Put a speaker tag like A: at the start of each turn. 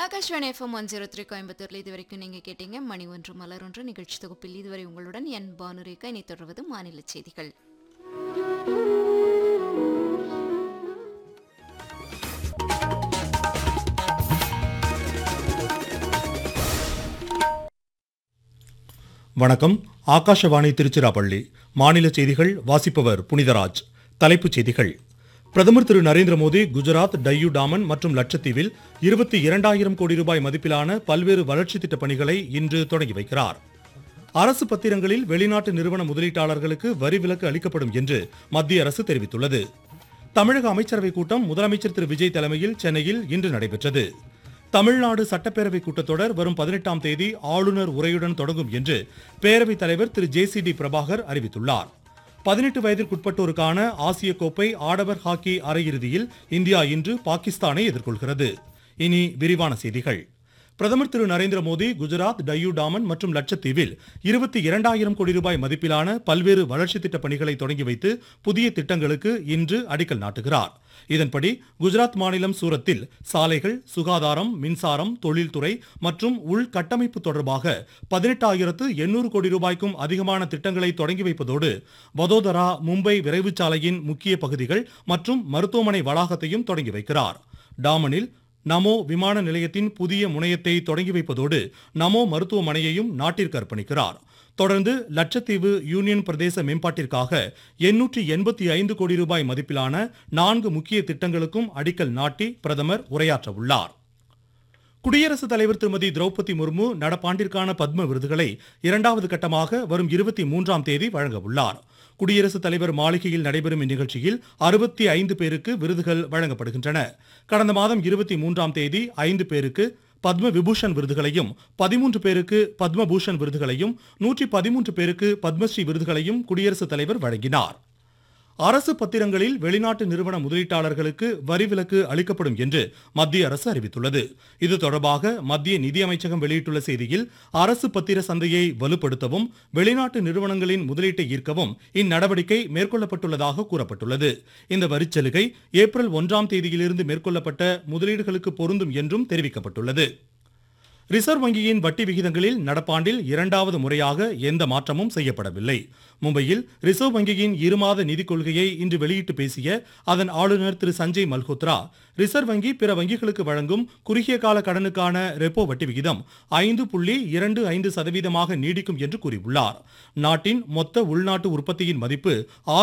A: Akashvani FM one zero three கோயம்புத்தூர்ல இது வரைக்கும் நீங்க கேட்டீங்க மணி ஒன்று மலர் ஒன்று நிகழ்ச்சி தொகுப்பில் இதுவரை உங்களுடன் என் பானுரேகா இனி தொடர்வது மாநில செய்திகள்
B: வணக்கம் ஆகாஷவாணி திருச்சிராப்பள்ளி மாநில செய்திகள் வாசிப்பவர் புனிதராஜ் தலைப்புச் செய்திகள் பிரதமர் திரு நரேந்திர மோடி குஜராத் டையூ டாமன் மற்றும் லட்சத்தீவில் இருபத்தி இரண்டாயிரம் கோடி ரூபாய் மதிப்பிலான பல்வேறு வளர்ச்சி திட்டப் பணிகளை இன்று தொடங்கி வைக்கிறார் அரசு பத்திரங்களில் வெளிநாட்டு நிறுவன முதலீட்டாளர்களுக்கு வரி விலக்கு அளிக்கப்படும் என்று மத்திய அரசு தெரிவித்துள்ளது தமிழக அமைச்சரவைக் கூட்டம் முதலமைச்சர் திரு விஜய் தலைமையில் சென்னையில் இன்று நடைபெற்றது தமிழ்நாடு சட்டப்பேரவை கூட்டத்தொடர் வரும் பதினெட்டாம் தேதி ஆளுநர் உரையுடன் தொடங்கும் என்று பேரவைத் தலைவர் திரு ஜே சி டி பிரபாகர் அறிவித்துள்ளார் பதினெட்டு வயதிற்குட்பட்டோருக்கான ஆசிய கோப்பை ஆடவர் ஹாக்கி அரையிறுதியில் இந்தியா இன்று பாகிஸ்தானை எதிர்கொள்கிறது இனி விரிவான செய்திகள் பிரதமர் திரு நரேந்திர மோடி குஜராத் டையூ டாமன் மற்றும் லட்சத்தீவில் இருபத்தி இரண்டாயிரம் கோடி ரூபாய் மதிப்பிலான பல்வேறு வளர்ச்சி திட்ட பணிகளை தொடங்கி வைத்து புதிய திட்டங்களுக்கு இன்று அடிக்கல் நாட்டுகிறார் இதன்படி குஜராத் மாநிலம் சூரத்தில் சாலைகள் சுகாதாரம் மின்சாரம் தொழில்துறை மற்றும் உள்கட்டமைப்பு தொடர்பாக பதினெட்டாயிரத்து எண்ணூறு கோடி ரூபாய்க்கும் அதிகமான திட்டங்களை தொடங்கி வைப்பதோடு வதோதரா மும்பை விரைவுச் சாலையின் முக்கிய பகுதிகள் மற்றும் மருத்துவமனை வளாகத்தையும் தொடங்கி வைக்கிறார் டாமனில் நமோ விமான நிலையத்தின் புதிய முனையத்தை தொடங்கி வைப்பதோடு நமோ மருத்துவமனையையும் நாட்டிற்கு அர்ப்பணிக்கிறார் தொடர்ந்து லட்சத்தீவு யூனியன் பிரதேச மேம்பாட்டிற்காக எண்ணூற்றி எண்பத்தி ஐந்து கோடி ரூபாய் மதிப்பிலான நான்கு முக்கிய திட்டங்களுக்கும் அடிக்கல் நாட்டி பிரதமர் உரையாற்ற உள்ளார் குடியரசுத் தலைவர் திருமதி திரௌபதி முர்மு நடப்பாண்டிற்கான பத்ம விருதுகளை இரண்டாவது கட்டமாக வரும் இருபத்தி மூன்றாம் தேதி வழங்க உள்ளார் குடியரசுத் தலைவர் மாளிகையில் நடைபெறும் இந்நிகழ்ச்சியில் அறுபத்தி ஐந்து பேருக்கு விருதுகள் வழங்கப்படுகின்றன கடந்த மாதம் இருபத்தி மூன்றாம் தேதி ஐந்து பேருக்கு பத்ம விபூஷன் விருதுகளையும் பதிமூன்று பேருக்கு பத்மபூஷன் விருதுகளையும் நூற்றி பதிமூன்று பேருக்கு பத்மஸ்ரீ விருதுகளையும் குடியரசுத் தலைவர் வழங்கினார் அரசு பத்திரங்களில் வெளிநாட்டு நிறுவன முதலீட்டாளர்களுக்கு வரி விலக்கு அளிக்கப்படும் என்று மத்திய அரசு அறிவித்துள்ளது இது தொடர்பாக மத்திய நிதியமைச்சகம் வெளியிட்டுள்ள செய்தியில் அரசு பத்திர சந்தையை வலுப்படுத்தவும் வெளிநாட்டு நிறுவனங்களின் முதலீட்டை ஈர்க்கவும் இந்நடவடிக்கை மேற்கொள்ளப்பட்டுள்ளதாக கூறப்பட்டுள்ளது இந்த வரிச்சலுகை ஏப்ரல் ஒன்றாம் தேதியிலிருந்து மேற்கொள்ளப்பட்ட முதலீடுகளுக்கு பொருந்தும் என்றும் தெரிவிக்கப்பட்டுள்ளது ரிசர்வ் வங்கியின் வட்டி விகிதங்களில் நடப்பாண்டில் இரண்டாவது முறையாக எந்த மாற்றமும் செய்யப்படவில்லை மும்பையில் ரிசர்வ் வங்கியின் இருமாத நிதிக் கொள்கையை இன்று வெளியிட்டு பேசிய அதன் ஆளுநர் திரு சஞ்சய் மல்ஹோத்ரா ரிசர்வ் வங்கி பிற வங்கிகளுக்கு வழங்கும் குறுகிய கால கடனுக்கான ரெப்போ வட்டி விகிதம் ஐந்து புள்ளி இரண்டு ஐந்து சதவீதமாக நீடிக்கும் என்று கூறியுள்ளார் நாட்டின் மொத்த உள்நாட்டு உற்பத்தியின் மதிப்பு